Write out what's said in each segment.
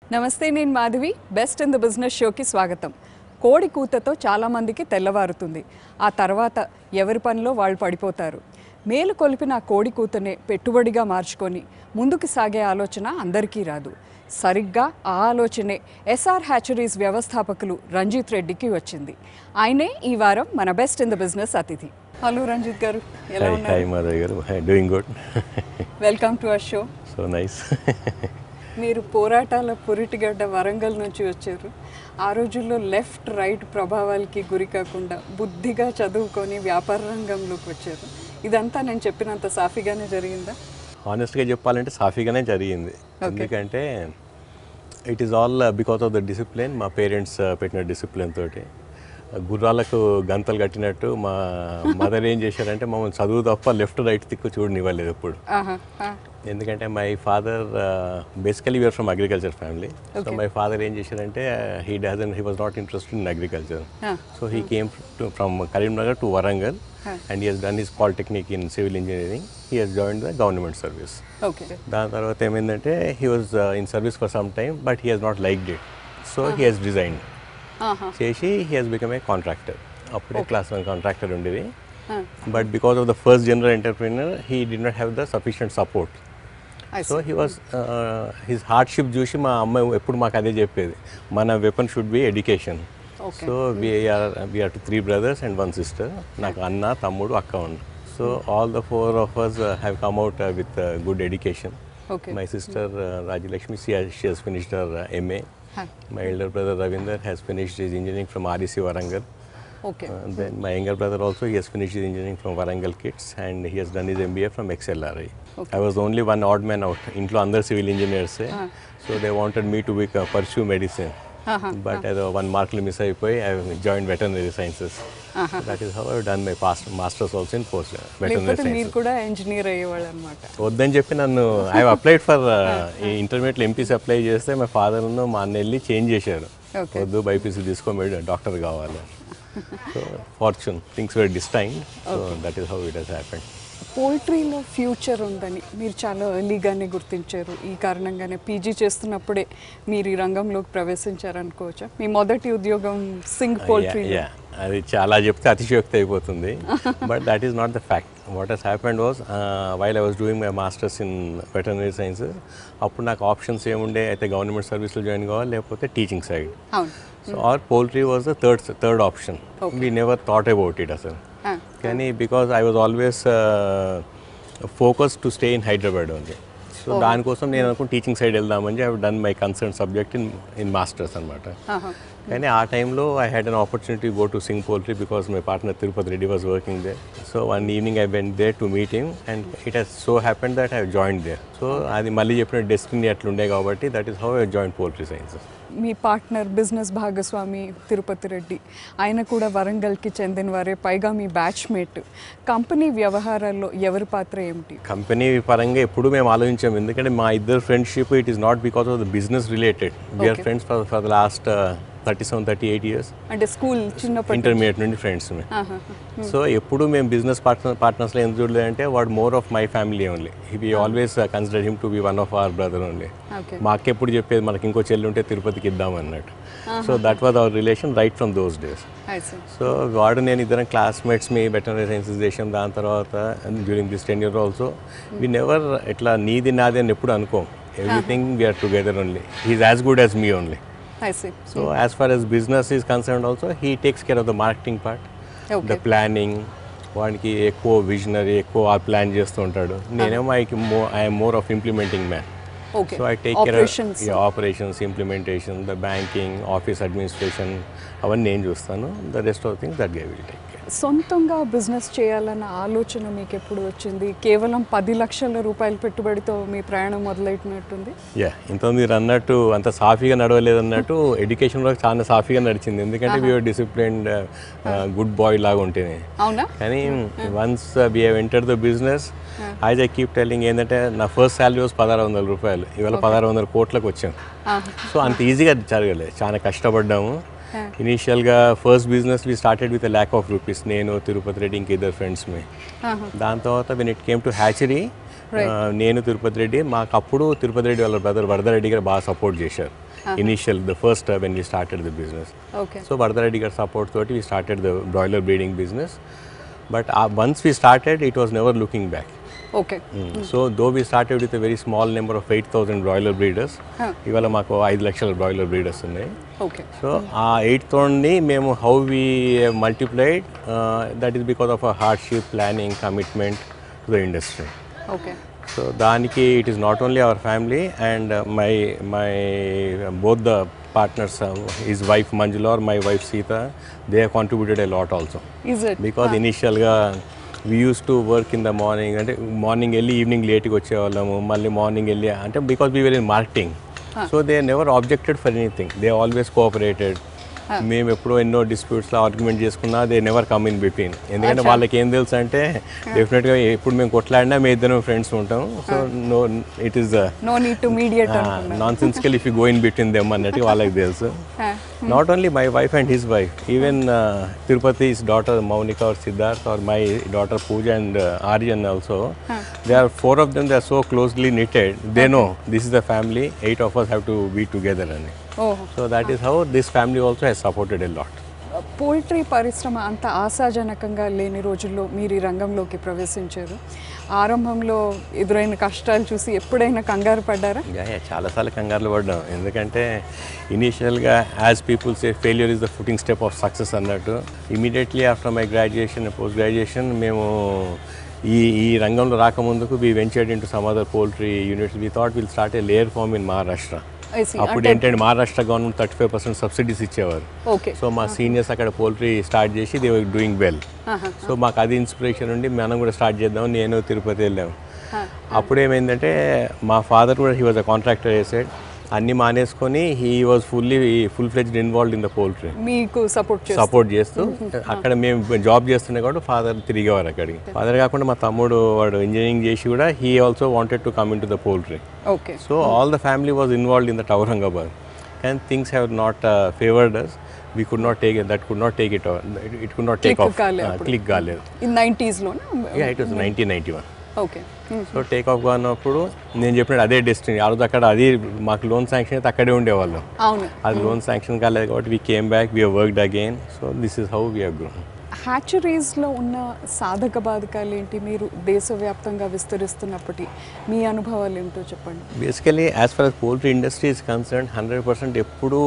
నమస్తే నేను Madhavi best in the business షోకి స్వాగతం కోడి కూతతో చాలామందికి తెల్లవారుతుంది ఆ తర్వాత ఎవరి పనిలో వాళ్ళు పడిపోతారు మేలు కొలిపిన ఆ కోడి కూతనే పెట్టుబడిగా మార్చుకొని ముందుకు సాగే ఆలోచన అందరికీ రాదు సరిగ్గా ఆ ఆలోచనే ఎస్ఆర్ హ్యాచరీస్ వ్యవస్థాపకులు రంజిత్ రెడ్డికి వచ్చింది ఆయనే ఈ వారం మన బెస్ట్ ఇన్ ద బిజినెస్ అతిథి హలో రంజిత్ గారు ఎలా హాయ్ ఉన్నారు హాయ్ మాధవ్ గారు hi doing good welcome to our show so nice మీరు పోరాటాల పురిటిగడ్డ వరంగల్ నుంచి వచ్చారు ఆ రోజుల్లో లెఫ్ట్ రైట్ ప్రభావాలకి గురి కాకుండా బుద్ధిగా చదువుకొని వ్యాపార రంగంలోకి వచ్చారు ఇదంతా నేను చెప్పినంత సాఫీగానే జరిగిందా హానెస్ట్గా చెప్పాలంటే సాఫీగానే జరిగింది ఎందుకంటే it is all because of the discipline మా పేరెంట్స్ పెట్టిన డిసిప్లిన్ తోటి గుర్రాలకు గంతలు కట్టినట్టు మా మదర్ ఏం చేశారంటే మమ్మల్ని చదువు తప్ప లెఫ్ట్ రైట్ దిక్కు చూడనివ్వలేదు ఎప్పుడు ఆహా ఆ, ఎందుకంటే my father basically we are from agriculture family so my father ఏం చేశారంటే he doesn't he was not interested in agriculture Ah. So he came from Karimnagar to Warangal and he has done his polytechnic in civil engineering he has join the government service okay దాని తర్వాత ఏమైందంటే he was in service for some time but he has not liked it so he has resign ఆహా చేసి he has become a contractor అప్పుడే class one contractor ఉండేది Ah. But because of the first general entrepreneur he did not have the sufficient support I so he was his hardship చూసి మా అమ్మ ఎప్పుడు మాకు అదే చెప్పేది మన weapon should be education Okay. So we are we are two three brothers and one sister నాకు అన్న తమ్ముడు అక్క ఉంది so all the four of us have come out with good education Okay. My sister Rajalakshmi she has finished her uh, MA. Huh. My elder brother Ravinder has finished his engineering from REC Warangal. Okay Uh, then my younger brother also he has finished his engineering from Warangal Kids and he has done his MBA from XLRI. I was the only one odd man out. ఇంట్లో అందరు civil engineers so they wanted me to be pursue medicine but ఏదో one మార్కులు miss అయిపోయి I join veterinary sciences that is how I done my past masters also in post veterinary లేకపోతే మీరు sciences కూడా engineer అయ్యేవాళ్ళు అనమాట వద్దని చెప్పి నన్ను ఐ అప్లైడ్ ఫర్ ఈ ఇంటర్మీడియట్ ఎంపీసీ అప్లై చేస్తే మా ఫాదర్ మా అన్న వెళ్ళి చేంజ్ చేశారు Okay. వద్దు బైపీసీ తీసుకో మీరు డాక్టర్ కావాలి so fortune things were destine so that is how it has happened పోల్ట్రీలో ఫ్యూచర్ ఉందని మీరు చాలా ఎర్లీగానే గుర్తించారు ఈ కారణంగానే పీజీ చేస్తున్నప్పుడే మీరు ఈ రంగంలోకి ప్రవేశించారు అనుకోవచ్చా మీ మొదటి ఉద్యోగం సింగ్ పోల్ట్రీ యా అది చాలా చెప్తే అతిశయోక్తి అయిపోతుంది but that is not the fact what has happened was while I was doing my masters in veterinary science అప్పుడు నాకు ఆప్షన్స్ ఏముండే అయితే గవర్నమెంట్ సర్వీస్లో జాయిన్ కావాలి లేకపోతే టీచింగ్ సైడ్ అవును so or poultry was the third third option we never thought about it అసలు Ah. కానీ because I was always focus to stay in Hyderabad only so దానికోసం నేను అనుకుని టీచింగ్ సైడ్ వెళ్దామని I done my concern subject in in masters అనమాట ఆహా. కానీ ఆ టైంలో I had an opportunity go to sing poultry because my partner Tirupathi Reddy was working there so one evening I went there to meet him and it has so happen that I join there so అది మళ్ళీ చెప్పిన destiny అట్లుండే కాబట్టి that is how I join poultry sciences మీ partner business భాగస్వామి తిరుపతి రెడ్డి ఆయన కూడా వరంగల్కి చెందినవారే పైగా మీ బ్యాచ్మేట్ కంపెనీ వ్యవహారాల్లో ఎవరి పాత్ర ఏమిటి కంపెనీ పరంగా ఎప్పుడు మేము ఆలోచించాం ఎందుకంటే మా ఇద్దరు friendship it is not because of the business related we are friends for for the last thirty seven thirty eight years అంటే స్కూల్ చిన్నప్పటి ఇంటర్మీడియట్ నుండి ఫ్రెండ్స్ ఆహా. సో ఎప్పుడు మేము బిజినెస్ పార్ట్నర్ పార్ట్నర్స్లో ఎందుకు చూడలేదంటే వాడు more of my family only we always consider him to be one of our brother only okay మా అక్క ఎప్పుడు చెప్పేది మనకి ఇంకో చెల్లి ఉంటే తిరుపతికి ఇద్దాం అన్నట్టు so that was our relation right from those days I see so వాడు నేను ఇద్దరం క్లాస్మేట్స్ మీ వెటనరీ సైన్సెస్ చేసాం దాని తర్వాత during this ten year also we never ఇట్లా నీది నాది అని ఎప్పుడు అనుకోం everything we are together only he's as good as me only I see so as far as business is concern also he takes care of the marketing part the okay planning వాడికి ఎక్కువ visionary ఎక్కువ ఆ plan చేస్తూ ఉంటాడు నేనేమో I మో I'm more of implementing man okay so I take care operations operations implementation the banking office administration అవన్నీ నేను చూస్తాను the rest of things that he will take care సొంతంగా బిజినెస్ చేయాలన్న ఆలోచన మీకు ఎప్పుడు వచ్చింది కేవలం పది లక్షల రూపాయల పెట్టుబడితో మీ ప్రయాణం మొదలైనట్టుంది యా ఇంత మీరు అన్నట్టు అంత సాఫీగా నడవలేదు అన్నట్టు ఎడ్యుకేషన్ వరకు చాలా సాఫీగా నడిచింది ఎందుకంటే వీఆర్ డిసిప్లిన్డ్ గుడ్ బాయ్ లాగా ఉంటేనే అవునా కానీ once we have enter the business as I keep telling ఏంటంటే నా ఫస్ట్ శాలరీ వాజ్ పదహారు వందల రూపాయలు ఇవాళ పదహారు వందల కోట్లకు వచ్చాం ఆహా. సో అంత ఈజీగా జరగలేదు చాలా కష్టపడ్డాము ఇనీషియల్గా first business we started with lakh of rupees నేను తిరుపతి రెడ్డి ఇంక ఇద్దరు ఫ్రెండ్స్ మీ ఆహా. దాని తర్వాత when it came to hatchery నేను తిరుపతి రెడ్డి మాకు అప్పుడు తిరుపతి రెడ్డి వాళ్ళ బ్రదర్ వరదరెడ్డి గారు బాగా సపోర్ట్ చేశారు initial the first when we started the business okay so Varadareddy గారి సపోర్ట్ తోటి we started the broiler breeding business but once we started it was never looking back okay so though we started with very small number of eight thousand broiler breeders Huh. ఇవాళ మాకు ఐదు లక్షల broiler breeders ఉన్నాయి okay so ఆ eight థౌసండ్ని మేము how we multiplied that is because of a hardship planning commitment to the industry okay so దానికి it is not only our family and my my both the partners his wife Manjula or my wife Sita they contributed a lot also is it because ఇనీషియల్గా we use to work in the morning అంటే morning వెళ్ళి evening లేట్గా వచ్చేవాళ్ళము మళ్ళీ morning వెళ్ళి అంటే because we were in marketing so they never objected for anything they always cooperated మేము ఎప్పుడో ఎన్నో డిస్ప్యూట్స్లో ఆర్గ్యుమెంట్ చేసుకున్నా they never come in between ఎందుకంటే వాళ్ళకి ఏం తెలుసు అంటే డెఫినెట్గా ఎప్పుడు మేము కొట్లాడినా మేము ఇద్దరం ఫ్రెండ్స్ ఉంటాం so no it is no need to mediate అనుకున్నా nonsensical if you go in between them అన్నట్టు వాళ్ళకి తెలుసు not only my wife and his wife even Tirupati's daughter Mounika or Siddharth or my daughter Pooja and Aryan also they are four of them they are so closely knitted they know this is the family eight of us have to be together అని ఓహో so that is how this family also has supported a lot poultry పరిశ్రమ అంత ఆశాజనకంగా లేని రోజుల్లో మీరు ఈ రంగంలోకి ప్రవేశించారు ఆరంభంలో ఎదురైన కష్టాలు చూసి ఎప్పుడైనా కంగారు పడ్డారా యా యా చాలాసార్లు కంగారులు పడ్డాం ఎందుకంటే ఇనీషియల్గా as people say failure is the footing step of success అన్నట్టు immediately after my graduation post graduation మేము ఈ ఈ రంగంలో రాకముందుకు we ventured into some other poultry units we thought will start a layer farm in Maharashtra I see. అప్పుడు అంటే ఏంటంటే Maharashtra government thirty five percent subsidies ఇచ్చేవారు ఓకే సో మా సీనియర్స్ అక్కడ పోల్ట్రీ స్టార్ట్ చేసి they were doing well so మాకు అది inspiration ఉండి మనం కూడా స్టార్ట్ చేద్దాం నేను తిరుపతి వెళ్ళాము అప్పుడు ఏమైందంటే మా ఫాదర్ కూడా హీ వాజ్ అ కాంట్రాక్టర్ చేసాడు అన్ని మానేసుకొని he was fully full fledged involved in the poultry మీకు సపోర్ట్ చేస్తారు సపోర్ట్ చేస్తూ అక్కడ మేము జాబ్ చేస్తున్నాయి కూడా ఫాదర్ తిరిగేవారు అక్కడికి ఫాదర్ కాకుండా మా తమ్ముడు వాడు ఇంజనీరింగ్ చేసి కూడా he also wanted to come in to the poultry okay so all the family was involved in the Aurangabad కానీ things have not favoured us we could not take that could not take it it could not take Click off కాలేదు అప్పుడు. Click కాలేదు in నైంటీస్లోనే yeah it was nineteen ninety one okay so take off కానప్పుడు నేను చెప్పినట్టు అదే destiny ఆ రోజు అక్కడ అది మాకు లోన్ శాంక్షన్ అయితే అక్కడే ఉండేవాళ్ళం అవును అది లోన్ శాంక్షన్ కాలేదు కాబట్టి we came back we worked again so this is how we grown హ్యాచరీస్లో ఉన్న సాధక బాధకాలు ఏంటి మీరు దేశవ్యాప్తంగా విస్తరిస్తున్నప్పటి మీ అనుభవాలు ఏంటో చెప్పండి basically as for us poultry industry is concern hundred percent ఎప్పుడూ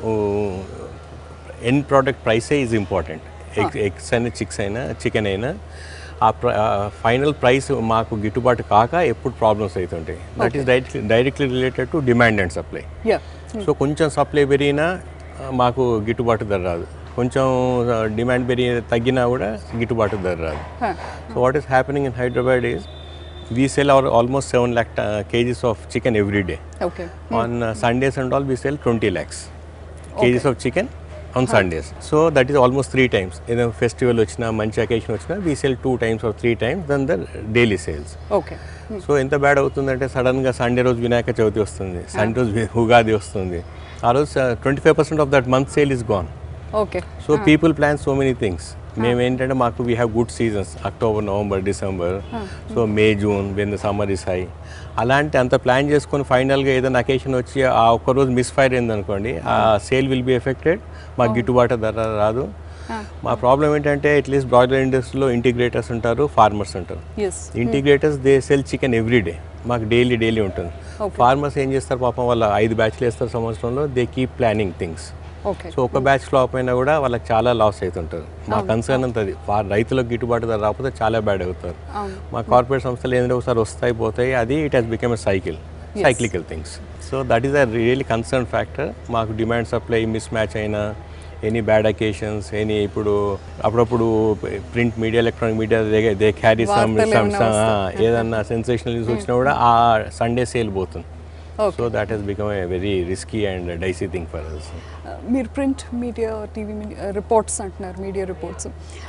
ఎండ్ ప్రోడక్ట్ ప్రైసే ఈజ్ ఇంపార్టెంట్ ఎగ్ ఎగ్స్ అయినా చిక్స్ అయినా చికెన్ అయినా ఆ ఫైనల్ ప్రైస్ మాకు గిట్టుబాటు కాక ఎప్పుడు ప్రాబ్లమ్స్ అవుతుంటాయి that is directly directly related to demand and supply yeah so కొంచెం సప్లై పెరిగినా ఆ, మాకు గిట్టుబాటు ధర రాదు కొంచెం డిమాండ్ పెరిగి తగ్గినా కూడా గిట్టుబాటు ధర రాదు so what is happening in Hyderabad is we sell our almost seven lakh kgs of chicken every day okay on Sundays and all we sell twenty lakhs kgs of chicken on Sundays so that is almost three times ఏదైనా festival వచ్చినా మంచి occasion వచ్చినా we sell two times or three times then the daily sales okay so ఎంత bad అవుతుందంటే సడన్గా Sunday రోజు వినాయక చవితి వస్తుంది Sunday రోజు వి- ఉగాది వస్తుంది ఆ రోజు twenty five percent of that month sale is gone okay so people plan so many things మేము ఏంటంటే మాకు we have good seasons October November December so May June when the summer is high అలాంటి అంత plan చేసుకొని ఫైనల్గా ఏదైనా occasion వచ్చి ఆ ఒక్కరోజు మిస్ ఫైర్ అయిందనుకోండి ఆ సేల్ విల్ బి ఎఫెక్టెడ్ మాకు గిట్టుబాటు ధర రాదు మా ప్రాబ్లం ఏంటంటే అట్లీస్ట్ బ్రాయిలర్ ఇండస్ట్రీలో ఇంటిగ్రేటర్స్ ఉంటారు ఫార్మర్స్ ఉంటారు yes integrators they sell chicken every day మాకు డైలీ డైలీ ఉంటుంది ఫార్మర్స్ ఏం చేస్తారు పాపం వాళ్ళ ఐదు బ్యాచ్లు వేస్తారు సంవత్సరంలో దే keep planning things okay so ఒక బ్యాచ్ ఫ్లాప్ అయినా కూడా వాళ్ళకి చాలా లాస్ అవుతుంటారు మా కన్సర్న్ అంత అది వా- రైతులకు గిట్టుబాటు ధర రాకపోతే చాలా బ్యాడ్ అవుతారు అవును మా కార్పొరేట్ సంస్థలు ఏంటంటే ఒకసారి వస్తాయి పోతాయి అది it has become a cycle cyclical things so that is a really concern factor మాకు డిమాండ్ సప్లై మిస్ మ్యాచ్ అయినా ఎనీ బ్యాడ్ అకేషన్స్ ఎనీ ఇప్పుడు అప్పుడప్పుడు print media electronic media they carry some వార్తలు ఏమైనా ఏదన్నా సెన్సేషనల్ న్యూస్ వచ్చినా కూడా ఆ సండే సేల్ పోతుంది okay so that has become a very risky and dicey thing for us మీరు ప్రింట్ మీడియా టీవీ రిపోర్ట్స్ అంటున్నారు మీడియా రిపోర్ట్స్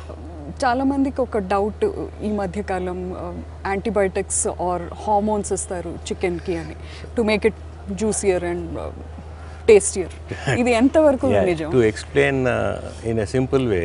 చాలామందికి ఒక డౌట్ ఈ మధ్యకాలం యాంటీబయాటిక్స్ ఆర్ హార్మోన్స్ ఇస్తారు చికెన్కి అని to make it juicier and tastier ఇది ఎంతవరకు నిజం to explain in a simple way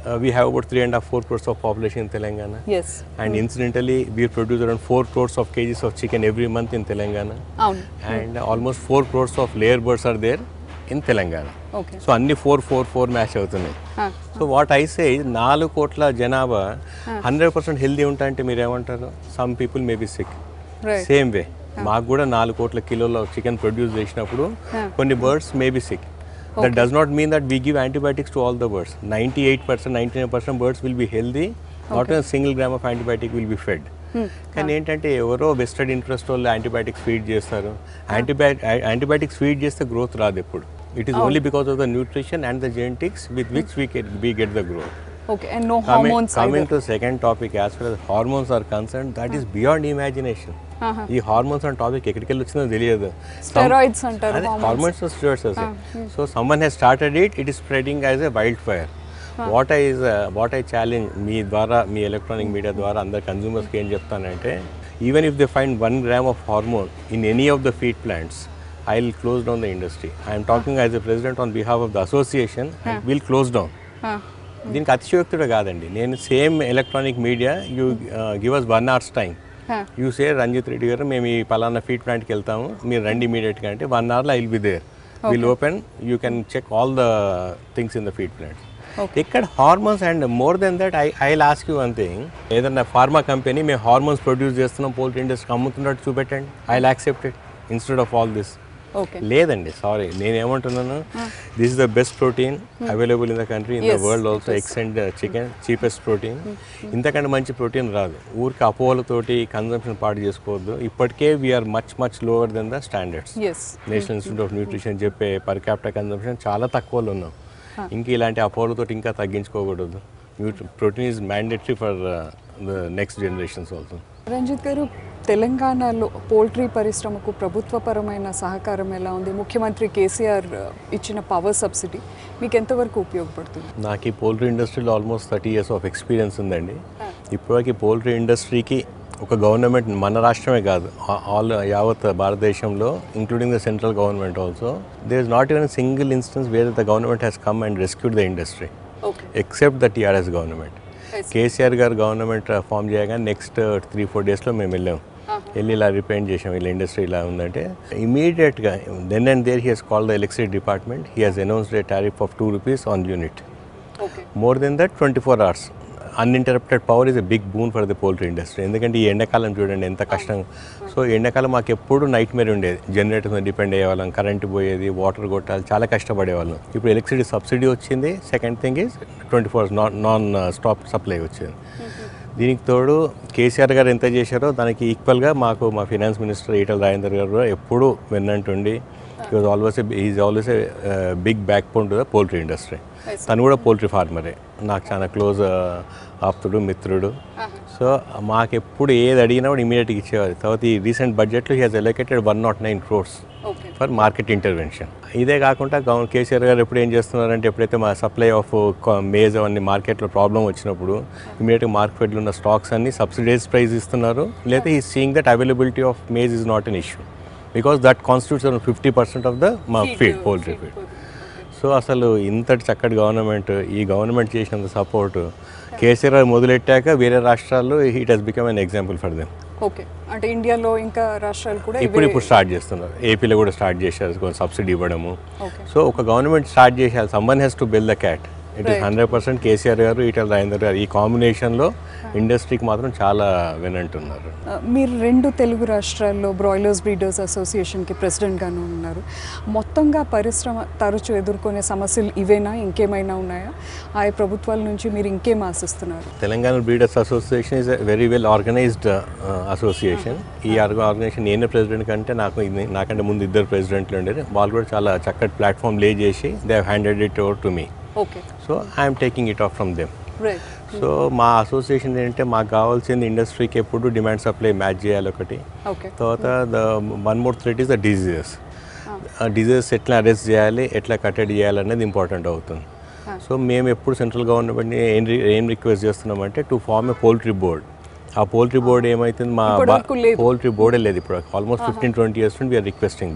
uh, we have about three and a half, four crores of population in Telangana. Yes And incidentally, we produce around 4 crores of kgs of chicken every month in Telangana. అవును And almost 4 crores of layer birds are there in Telangana. Okay so అన్ని four four four match అవుతున్నాయి so what I say నాలుగు కోట్ల జనాభా hundred percent healthy ఉంటా అంటే మీరు ఏమంటారు some people may be sick right same way మాకు కూడా నాలుగు కోట్ల కిలోల చికెన్ ప్రొడ్యూస్ చేసినప్పుడు కొన్ని birds may be sick that does not mean that we give antibiotics to all the birds ninety eight percent ninety nine percent birds will be healthy not an single gram of antibiotic will be fed కానీ ఏంటంటే ఎవరో vested interest వాళ్ళు antibiotics feed చేస్తారు antibiotic antibiotics feed చేస్తే growth రాదు ఎప్పుడు it is only because of the nutrition and the genetics with which we we get the growth okay and no Coming, hormones coming to second topic, as far as hormones are concerned, that is beyond imagination. ఈ hormones అనే topic ఎక్కడికి వెళ్ళి వచ్చిందో తెలియదు Steroids అంటారు, hormones. Hormones steroids so someone has started it it is spreading as a wild fire what I what I challenge మీ ద్వారా మీ ఎలక్ట్రానిక్ మీడియా ద్వారా అందరు కన్జ్యూమర్స్కి ఏం చెప్తానంటే even if they find one gram of hormone in any of the feed plants I will close down the industry I'm talking as a president on behalf of the association will close down దీనికి అతిశయోక్తుడు కాదండి నేను same electronic media you give us one hours time you say Ranjith Reddy గారు మేము ఈ పలానా feed ప్లాంట్కి వెళ్తాము మీరు రండి ఇమీడియట్గా అంటే వన్ అవర్లో I will be there will open you can check all the things in the feed plant ఇక్కడ hormones and more than that I I ask you one thing ఏదన్నా ఫార్మా కంపెనీ మేము హార్మోన్స్ ప్రొడ్యూస్ చేస్తున్నాం poultry ఇండస్ట్రీకి అమ్ముతున్నట్టు చూపెట్టండి I accept it instead of all this okay లేదండి sorry నేను ఏమంటున్నాను this is the best protein available in the country in the Yes, world also eggs and chicken cheapest protein ఇంతకంటే మంచి protein రాదు ఊరికి అపోహలతోటి కన్సంప్షన్ పాటు చేసుకోవద్దు ఇప్పటికే we are much much lower than the standards as national institute of nutrition చెప్పే per capital consumption చాలా తక్కువలో ఉన్నాం ఇంకా ఇలాంటి అపోహలతోటి ఇంకా తగ్గించుకోకూడదు protein is mandatory for the next generations also Ranjith garu తెలంగాణలో పోల్ట్రీ పరిశ్రమకు ప్రభుత్వపరమైన సహకారం ఎలా ఉంది ముఖ్యమంత్రి కేసీఆర్ ఇచ్చిన పవర్ సబ్సిడీ మీకు ఎంతవరకు ఉపయోగపడుతుంది నాకు ఈ పోల్ట్రీ ఇండస్ట్రీలో almost thirty years of experience ఉందండి ఇప్పటివరకు పోల్ట్రీ ఇండస్ట్రీకి ఒక గవర్నమెంట్ మన రాష్ట్రమే కాదు ఆల్ యావత్ భారతదేశంలో including the central government also there is not even single instance where the government has come and rescued the industry okay except the TRS government KCR garu government form చేయగానే నెక్స్ట్ త్రీ ఫోర్ డేస్లో మేము వెళ్ళాం వెళ్ళి ఇలా రిపేర్ చేసాం వీళ్ళ ఇండస్ట్రీ ఇలా ఉందంటే ఇమీడియట్గా then and there he has call the electricity department he has announced a tariff of two rupees on unit okay more than that twenty four hours uninterrupted power is a big boon for the poultry industry ఎందుకంటే ఈ ఎండాకాలం చూడండి ఎంత కష్టం so ఎండాకాలం మాకు ఎప్పుడు nightmare ఉండేది జనరేటర్ మీద డిపెండ్ అయ్యేవాళ్ళం కరెంట్ పోయేది వాటర్ కొట్టాలి చాలా కష్టపడేవాళ్ళం ఇప్పుడు ఎలక్ట్రిసిటీ సబ్సిడీ వచ్చింది second thing is twenty four non non stop supply వచ్చింది దీనికి తోడు కేసీఆర్ గారు ఎంత చేశారో దానికి ఈక్వల్గా మాకు మా ఫినాన్స్ మినిస్టర్ ఈటల రాజేందర్ గారు కూడా ఎప్పుడూ విన్నంటుండి ఈ was always is always a big backbone to the poultry industry తను కూడా పోల్ట్రీ ఫార్మరే నాకు చాలా క్లోజ్ ఆప్తుడు మిత్రుడు సో మాకు ఎప్పుడు ఏది అడిగినా కూడా ఇమీడియట్గా ఇచ్చేవారు తర్వాత ఈ రీసెంట్ బడ్జెట్లో he has allocated one not nine crores okay for market intervention ఇదే కాకుండా గవర్న కేసీఆర్ గారు ఎప్పుడు ఏం చేస్తున్నారంటే ఎప్పుడైతే మా సప్లై ఆఫ్ మేజ్ అవన్నీ మార్కెట్లో ప్రాబ్లం వచ్చినప్పుడు ఇమీడియట్గా మార్కెట్లో ఉన్న స్టాక్స్ అన్ని సబ్సిడైజ్ ప్రైస్ ఇస్తున్నారు లేదా ఈ seeing that availability of maize is not an issue because that constitutes around fifty percent of the మా ఫీడ్ పోల్ట్రీ ఫీడ్ సో అసలు ఇంతటి చక్కటి గవర్నమెంట్ ఈ గవర్నమెంట్ చేసినంత సపోర్ట్ కేసీఆర్ గారు మొదలెట్టాక వేరే రాష్ట్రాల్లో it has become an example for them okay అంటే ఇండియాలో ఇంకా రాష్ట్రాలు కూడా ఇప్పుడు ఇప్పుడు స్టార్ట్ చేస్తున్నారు ఏపీలో కూడా స్టార్ట్ చేశారు కొంచెం సబ్సిడీ ఇవ్వడము ఓకే సో ఒక గవర్నమెంట్ స్టార్ట్ చేసేయాలి someone has to bell the cat it is hundred percent KCR garu Etela Rajender గారు ఈ కాంబినేషన్లో ఇండస్ట్రీకి మాత్రం చాలా వినంటున్నారు ఆ, మీరు రెండు తెలుగు రాష్ట్రాల్లో బ్రాయిలర్స్ బ్రీడర్స్ అసోసియేషన్కి ప్రెసిడెంట్గాను ఉన్నారు మొత్తంగా పరిశ్రమ తరచు ఎదుర్కొనే సమస్యలు ఇవేనా ఇంకేమైనా ఉన్నాయా ఆయా ప్రభుత్వాల నుంచి మీరు ఇంకేం ఆశిస్తున్నారు Telangana breeders association is very well organised association ఈ ఆర్గనైజేషన్ నేనే ప్రెసిడెంట్ కంటే నాకు ఇది- నాకంటే ముందు ఇద్దరు ప్రెసిడెంట్లు ఉండేది వాళ్ళు కూడా చాలా చక్కటి ప్లాట్ఫామ్ లే చేసి they handed it over to me okay so I'm taking it off from them right so మా అసోసియేషన్ ఏంటంటే మాకు కావాల్సింది ఇండస్ట్రీకి ఎప్పుడు డిమాండ్ సప్లై మ్యాచ్ చేయాలి ఒకటి ఓకే తర్వాత the one more threat is the diseases diseases ఎట్లా అరెస్ట్ చేయాలి ఎట్లా కట్టడి చేయాలి అనేది ఇంపార్టెంట్ అవుతుంది సో మేము ఎప్పుడు సెంట్రల్ గవర్నమెంట్ని ఏం రి- ఏం రిక్వెస్ట్ చేస్తున్నామంటే to form a poultry board ఆ పోల్ట్రీ బోర్డ్ ఏమైతుంది మా ఇప్పటివరకు లేదు. పోల్ట్రీ బోర్డే లేదు ఇప్పుడు ఆల్మోస్ట్ ఫిఫ్టీన్ ట్వంటీ ఇయర్స్ నుండి we are requesting them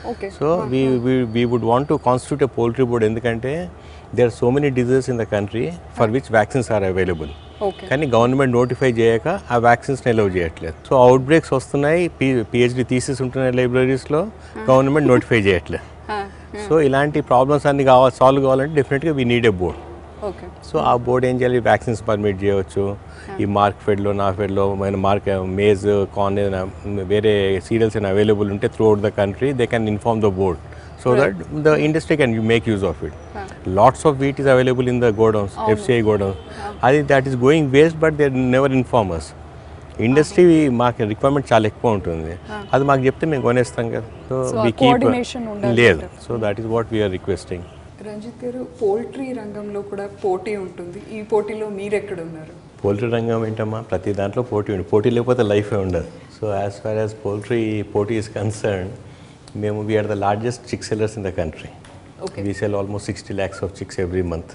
Okay. So we we would want to constitute a poultry board ఎందుకంటే there are so many diseases in the country for which vaccines are available okay కానీ government notify చేయక ఆ vaccines allow చేయట్లేదు so outbreaks వస్తున్నాయి P PhD thesis ఉంటున్నాయి లైబ్రరీస్లో government notify చేయట్లేదు so ఇలాంటి problems అన్ని కావాలి సాల్వ్ కావాలంటే డెఫినెట్గా we need a board okay so ఆ బోర్డ్ ఏం చేయాలి వ్యాక్సిన్స్ పర్మిట్ చేయవచ్చు ఈ మార్క్ ఫెడ్లో నా ఫెడ్లో మన మార్క్ మేజ్ కార్న్ ఏదైనా వేరే సీరియల్స్ అయినా అవైలబుల్ ఉంటే throughout the country they can inform the board so that the industry can make use of it lots of wheat is available in the godowns FCI godowns అది that is going waste but they never inform us industry మాకు requirement చాలా ఎక్కువ ఉంటుంది అది మాకు చెప్తే మేము కొనేస్తాం కదా సో So, ఆ వి కీప్ coordination ఉండాలి లేదు అంటారు. So that is what we are requesting Ranjith garu poultry రంగంలో కూడా పోటీ ఉంటుంది ఈ పోటీలో మీరు ఎక్కడ ఉన్నారు పోల్ట్రీ రంగం ఏంటమ్మా ప్రతి దాంట్లో పోటీ ఉంది పోటీ లేకపోతే లైఫే ఉండదు so as far as poultry పోటీ ఈస్ కన్సర్న్ మేము we are the largest chick sellers in the country okay we sell almost sixty lakhs of chicks every month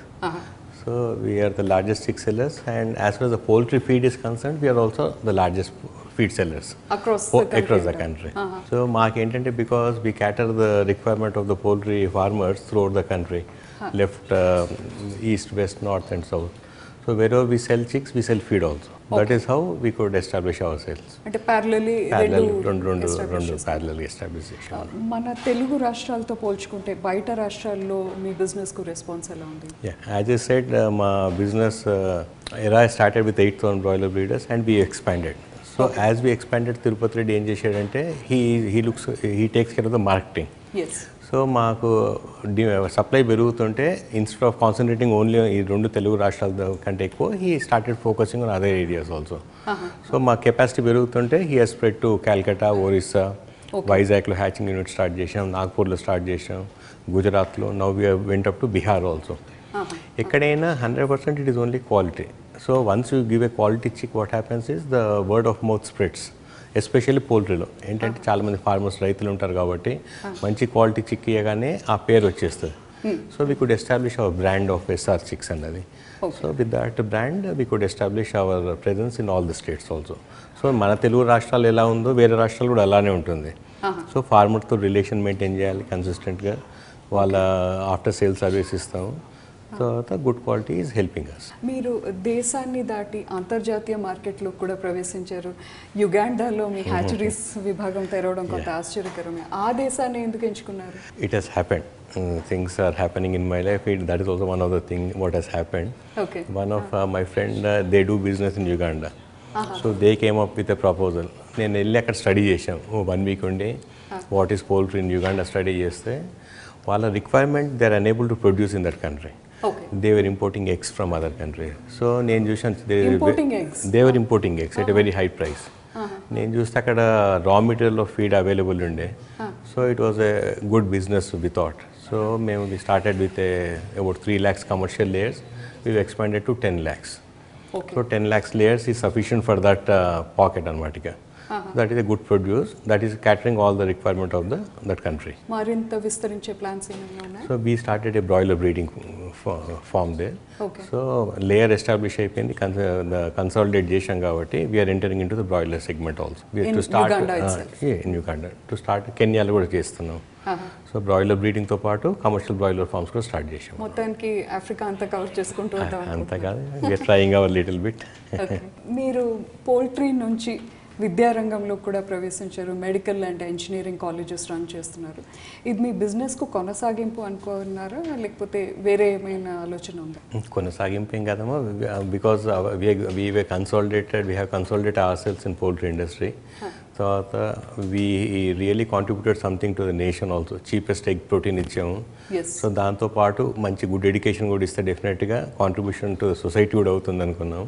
so we are the largest chick sellers and as far the poultry feed is concern we are also the largest feed sellers across across the country. So మాకేంటంటే because we cater the requirement of the poultry farmers throughout the country, left, uh, east, west, north and south. So wherever we sell chicks, we sell feed also. That is how we could establish ourselves. అంటే ప్యారలీ Parallel, రెండు రెండు రెండు parallel establish చేసాం. మన తెలుగు రాష్ట్రాలతో పోల్చుకుంటే బయట రాష్ట్రాల్లో మీ బిజినెస్ కు రెస్పాన్స్ ఎలా ఉంది Yeah, as I said, uh, my business uh, era started with 8,000 broiler breeders and we expanded. So as we expanded, Tirupati Reddy ఏం చేశాడంటే he he looks he takes care of the marketing. Yes so మాకు the supply పెరుగుతుంటే instead of concentrating only ఈ రెండు తెలుగు రాష్ట్రాల కంటే ఎక్కువ he started focusing on other areas also so మా కెపాసిటీ పెరుగుతుంటే he has spread to Calcutta Orissa వైజాగ్లో హ్యాచింగ్ యూనిట్ స్టార్ట్ చేసాం నాగ్పూర్లో స్టార్ట్ చేసాం గుజరాత్లో now we went up to Bihar also ఎక్కడైనా hundred percent it is only quality so once you give a quality chick what happens is the word of mouth spreads especially పోల్ట్రీలో ఏంటంటే చాలామంది farmers రైతులు ఉంటారు కాబట్టి మంచి క్వాలిటీ చిక్ ఇవ్వగానే ఆ పేరు వచ్చేస్తుంది so we could establish our brand of SR chicks అన్నది so with that brand we could establish our presence in all the states also so మన తెలుగు రాష్ట్రాలు ఎలా ఉందో వేరే రాష్ట్రాలు కూడా అలానే ఉంటుంది సో ఫార్మర్తో రిలేషన్ మెయింటైన్ చేయాలి కన్సిస్టెంట్గా వాళ్ళ ఆఫ్టర్ సేల్ సర్వీస్ ఇస్తాము తర్వాత good quality is helping us మీరు దేశాన్ని దాటి అంతర్జాతీయ మార్కెట్లో కూడా ప్రవేశించారు యుగాండాలో మీ హ్యాచరీస్ విభాగం తెరవడం కొంత ఆశ్చర్యకరమే ఆ దేశాన్ని ఎందుకు ఎంచుకున్నారు it has happened. Uh, things are happening in my life. It, that is also one of the thing what has happened. Okay One of uh, my friend, uh, they do business in Uganda. So they came up with a proposal నేను వెళ్ళి అక్కడ study చేశాం one week ఉండి what is poultry in Uganda study చేస్తే వాళ్ళ requirement they are unable to produce in that country okay they were importing eggs from other country so నేను చూసాను Importing eggs? They were importing eggs at a very high price నేను చూస్తే అక్కడ raw material of feed available ఉండే so it was a good business without so మేము we started with about three lakhs commercial layers we expanded to ten lakhs okay so ten lakhs layers is sufficient for that pocket అనమాట ఇక that is a good produce that is catering all the requirement of the that country మరింత విస్తరించే plans ఏమైనా ఉన్నాయి so we started a broiler breeding farm they okay so layer establish అయిపోయింది consolidate చేశాం కాబట్టి we are entering in to the broiler segment also In to start Uganda itself. In Uganda to start కెన్యాలో కూడా చేస్తున్నాం so broiler బ్రీడింగ్తో పాటు commercial broiler farms కూడా start చేసాం మొత్తానికి ఆఫ్రికా అంతా కవర్ చేసుకుంటూ వద్దాం అంత కాదు we are trying our little bit okay. మీరు పోల్ట్రీ నుంచి విద్యారంగంలో కూడా ప్రవేశించారు medical and engineering colleges run చేస్తున్నారు ఇది మీ బిజినెస్కు కొనసాగింపు అనుకున్నారా లేకపోతే వేరే ఏమైనా ఆలోచన ఉందా కొనసాగింపు ఏం కదమ్మా because we we've consolidated we have consolidate our sales in poultry industry తర్వాత we really contributed something to the nation also cheapest egg protein ఇచ్చాము ఎస్ సో దాంతోపాటు మంచి గుడ్ ఎడ్యుకేషన్ కూడా ఇస్తే డెఫినెట్గా కాంట్రిబ్యూషన్ టు సొసైటీ కూడా అవుతుంది అనుకున్నాం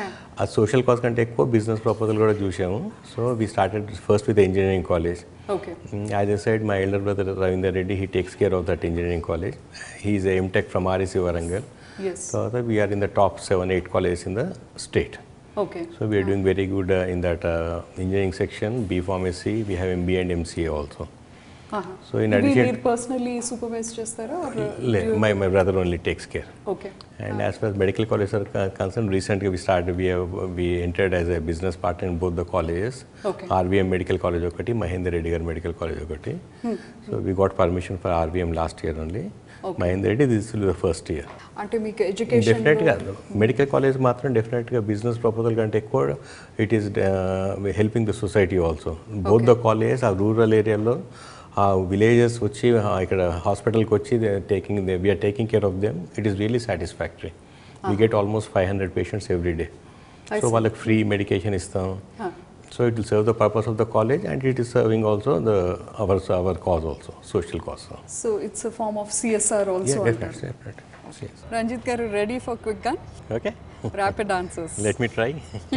ఆ సోషల్ కాజ్ కంటే ఎక్కువ బిజినెస్ ప్రపోజల్ కూడా చూసాము so we started first with engineering college okay as a side my elder brother Ravinder Reddy he takes care of that engineering college he's MTech from RSC Warangal yes తర్వాత we are in the top seven eight colleges in the state okay So we are doing very good uh, in that uh, engineering section, B pharmacy, we have MBA and MCA also. So in addition, మీరు personally supervise చేస్తారా le- my, my brother only takes care. Okay And as far as medical colleges are co- concerned, recently we started, we have, we entered as a business partner in both the colleges. Okay. RVM Medical College ఒకటి మహేందర్ రెడ్డి గారి medical college ఒకటి so we got permission for RVM last year only Mahender Reddy this will the first year అంటే మీకు education డెఫినెట్గా medical college మాత్రం డెఫినెట్గా business proposal కంటే ఎక్కువ it is helping the society also both the college ఆ రూరల్ ఏరియాలో ఆ విలేజెస్ వచ్చి ఆ, ఇక్కడ హాస్పిటల్కి వచ్చి taking we are taking care of them it is really satisfactory we get almost five hundred patients every day so వాళ్ళకి ఫ్రీ మెడికేషన్ ఇస్తాం so it will serve the purpose of the college and it is serving also the our our cause also social cause so it's a form of CSR also definite definite Ranjith garu ready for quick gun okay rapid answers let me try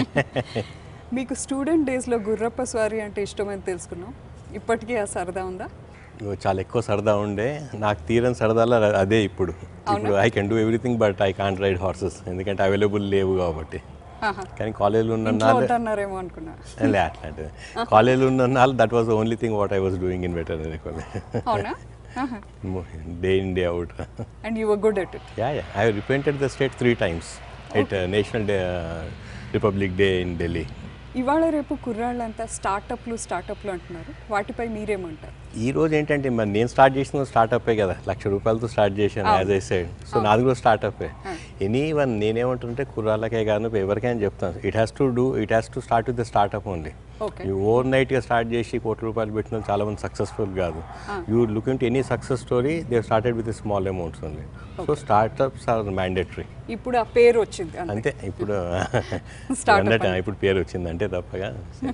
మీకు student డేస్లో గుర్రప్ప స్వారీ అంటే ఇష్టమని తెలుసుకున్నాం ఇప్పటికీ ఆ సరదా ఉందా ఓ, చాలా ఎక్కువ సరదా ఉండే నాకు తీరని సరదాలో అదే ఇప్పుడు ఇప్పుడు I can do everything but I can't ride horses ఎందుకంటే అవైలబుల్ లేవు కాబట్టి ఆహా. కానీ కాలేజీలో ఉన్న ఇంట్లో నాళ్ళు వద్దన్నారేమో అనుకున్నా లే అట్లాంటిది కాలేజీలో ఉన్న నాళ్ళు that was the only thing what I was doing in veterinary college అవునా day in day out and you were good at it ya ya I represented the state three times at national day republic day in Delhi ఇవాళ రేపు కుర్రాళ్ళంతా స్టార్టప్లు స్టార్టప్లు అంటున్నారు వాటిపై మీరేమంటారు ఈ రోజు ఏంటంటే మరి నేను స్టార్ట్ చేసిన స్టార్టప్పే కదా లక్ష రూపాయలతో స్టార్ట్ చేశాను యాజ్ ఐ సైడ్ సో నాది కూడా స్టార్టప్పే ఎనీ వన్ నేనేమంటుంటే కుర్రాళ్ళకే కాదు ఎవరికైనా చెప్తాను it has to do it has to start with the startup only okay you over నైట్గా స్టార్ట్ చేసి కోటి రూపాయలు పెట్టిన వాళ్ళు చాలా మంది సక్సెస్ఫుల్ కాదు you looking to any success story they started with small amounts only so startups are mandatory ఇప్పుడు ఆ పేరు వచ్చింది అంతే అంతే ఇప్పుడు Startup అన్నట్టు ఇప్పుడు పేరు వచ్చింది అంటే తప్పగా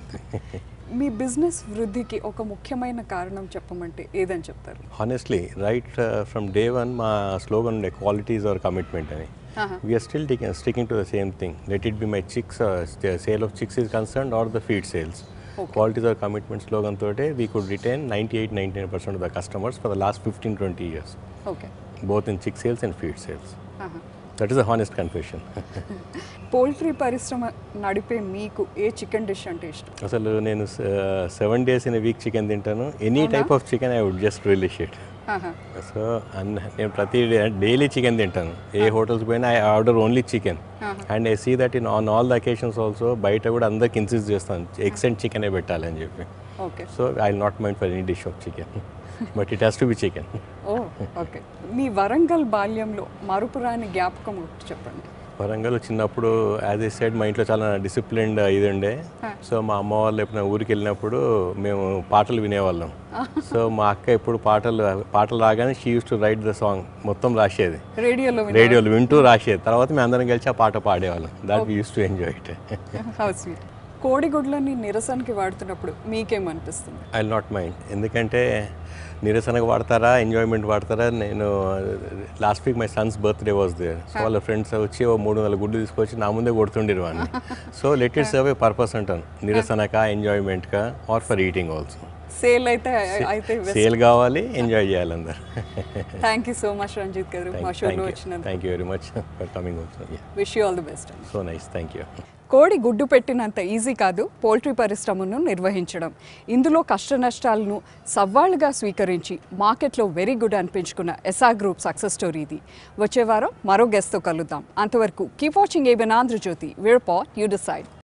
మీ బిజినెస్ వృద్ధికి ఒక ముఖ్యమైన కారణం చెప్పమంటే ఏదని చెప్తారు honestly right from day one మా స్లోగన్ ఉండే క్వాలిటీస్ ఆర్ కమిట్మెంట్ అని we are still sticking to the same thing let it be my chicks sale of chicks is concern are the feed sales qualities are commitment slogan తోటే we could retain ninety eight ninety nine percent of the customers for the last fifteen twenty years okay both in chick sales and feed sales that is a honest confession poultry పరిశ్రమ నడిపే మీకు ఏ chicken dish అంటే ఇష్టం అసలు నేను seven days in week chicken తింటాను any type of chicken I would just relish it ఆహా. So అన్న నేను ప్రతి డైలీ చికెన్ తింటాను ఏ హోటల్స్ పోయినా I order only chicken and I see that in on all the occasions also బయట కూడా అందరికి ఇన్సిస్ట్ చేస్తాను ఎగ్స్ అండ్ చికెనే పెట్టాలని చెప్పి okay so I not mind for any dish of chicken but it has to be chicken oh okay మీ వరంగల్ బాల్యంలో మరుపురాని జ్ఞాపకం ఒకటి చెప్పండి వరంగల్ చిన్నప్పుడు యాజ్ ఏ సైడ్ మా ఇంట్లో చాలా డిసిప్లిన్డ్ ఇది ఉండే సో మా అమ్మ వాళ్ళు ఎప్పుడైనా ఊరికి వెళ్ళినప్పుడు మేము పాటలు వినేవాళ్ళం సో మా అక్క ఎప్పుడు పాటలు పాటలు రాగానే she use to write the song మొత్తం రాసేది రేడియోలో రేడియోలు వింటూ రాసేది తర్వాత మేము అందరం కలిసి ఆ పాట పాడేవాళ్ళం that use to enjoy it how sweet కోడిగుడ్లని నిరసనకి వాడుతున్నప్పుడు మీకేమనిపిస్తుంది ఐ నాట్ మైండ్ ఎందుకంటే నిరసనకు వాడతారా ఎంజాయ్మెంట్ వాడతారా నేను last week my son's birthday was they so వాళ్ళ ఫ్రెండ్స్ వచ్చి ఓ మూడు వందల గుడ్లు తీసుకొచ్చి నా ముందే కొడుతుండేరు వాడిని so let it serve a purpose అంటాను నిరసనకా ఎంజాయ్మెంట్కా or for eating also sale అయితే అయితే సేల్ కావాలి ఎంజాయ్ చేయాలి అందరు thank you so much Ranjith garu మా షోలో వచ్చినందుకు thank you very much for coming also wish you all the best so nice thank you కోడి గుడ్డు పెట్టినంత ఈజీ కాదు పోల్ట్రీ పరిశ్రమను నిర్వహించడం ఇందులో కష్ట నష్టాలను సవాళ్లుగా స్వీకరించి మార్కెట్లో వెరీ గుడ్ అనిపించుకున్న ఎస్ఆర్ గ్రూప్ సక్సెస్ స్టోరీ ఇది వచ్చే వారం మరో గెస్ట్తో కలుద్దాం అంతవరకు కీప్ వాచింగ్ ఏబెన్ ఆంధ్రజ్యోతి వీర్ పాట్ యూ డిసైడ్